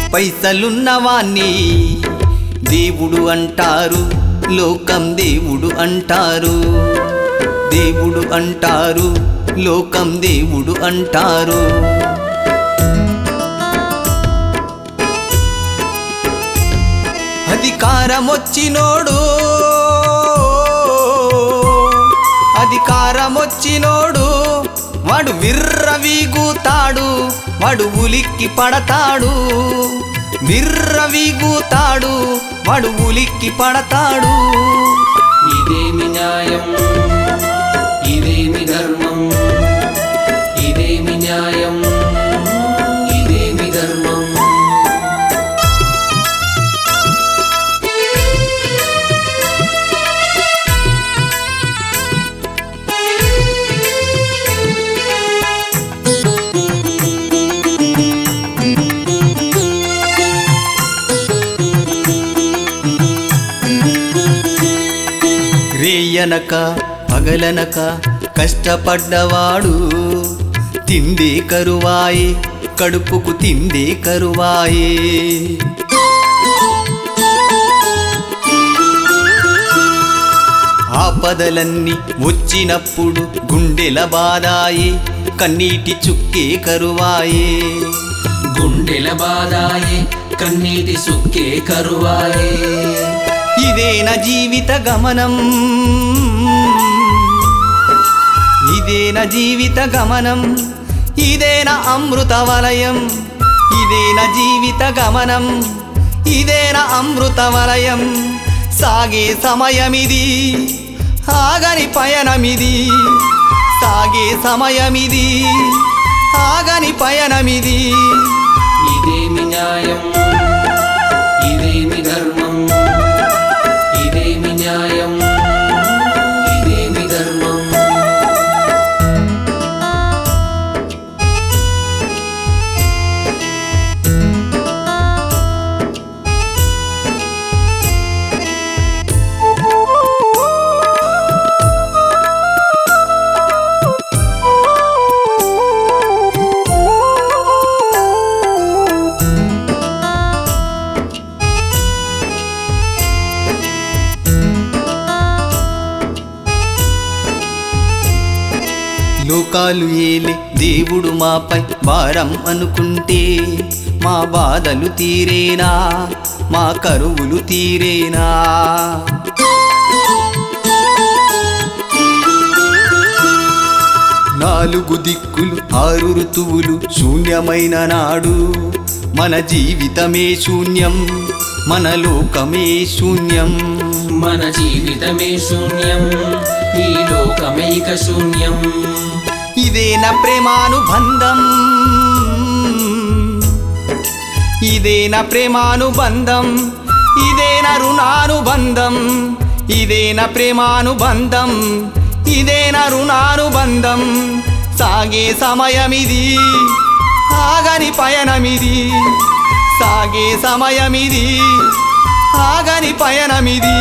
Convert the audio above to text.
పైసలున్నవాణ్ణి దేవుడు అంటారు లోకం దేవుడు అంటారు దేవుడు అంటారు లోకం దేవుడు అంటారు అధికారమొచ్చినోడు అధికారమొచ్చినోడు వాడు విర్రవీగుతాడు వాడు ఉలిక్కి పడతాడు విర్రవీగుతాడు వాడు ఉలిక్కి పడతాడు ఇదేమి న్యాయం ఇదేమి ధర్మం ఇదేమి న్యాయం ఇదేమి ధర్మం రేయనక పగలనక కష్టపడ్డవాడు తిండే కరువాయే కడుపుకు తిండే కరువాయే ఆపదలన్నీ వచ్చినప్పుడు గుండెల బాదాయే కన్నీటి చుక్కే కరువాయే గుండెల బాధాయే కన్నీటి సుక్కే కరువాయే ఇదేన జీవిత గమనం ఇదేన జీవిత గమనం ఇదేన అమృత వలయం ఇదేన జీవిత గమనం ఇదేన అమృత వలయం సాగే సమయమిది ఆగని పయనమిది సాగే సమయమిది ఆగని పయనమిది ఇదేమి న్యాయం ఇదేమి ధర్మం ఇదేమి న్యాయం ఇదేమి ధర్మం లోకాలు ఏలే దేవుడు మాపై భారం అనుకుంటే మా బాధలు తీరేనా మా కరువులు తీరేనా నాలుగు దిక్కులు ఆరు ఋతువులు శూన్యమైన నాడు మన జీవితమే శూన్యం మన లోకమే శూన్యం మన జీవితమే శూన్యం ఈ లోకమైక శూన్యం ఇదేన ప్రేమానుబంధం ఇదేన ప్రేమానుబంధం ఇదేన రుణానుబంధం ఇదేన ప్రేమానుబంధం ఇదేన రుణానుబంధం సాగే సమయమిది ఆగని పయనమిది సాగే సమయమిది ఆగని పయనమిది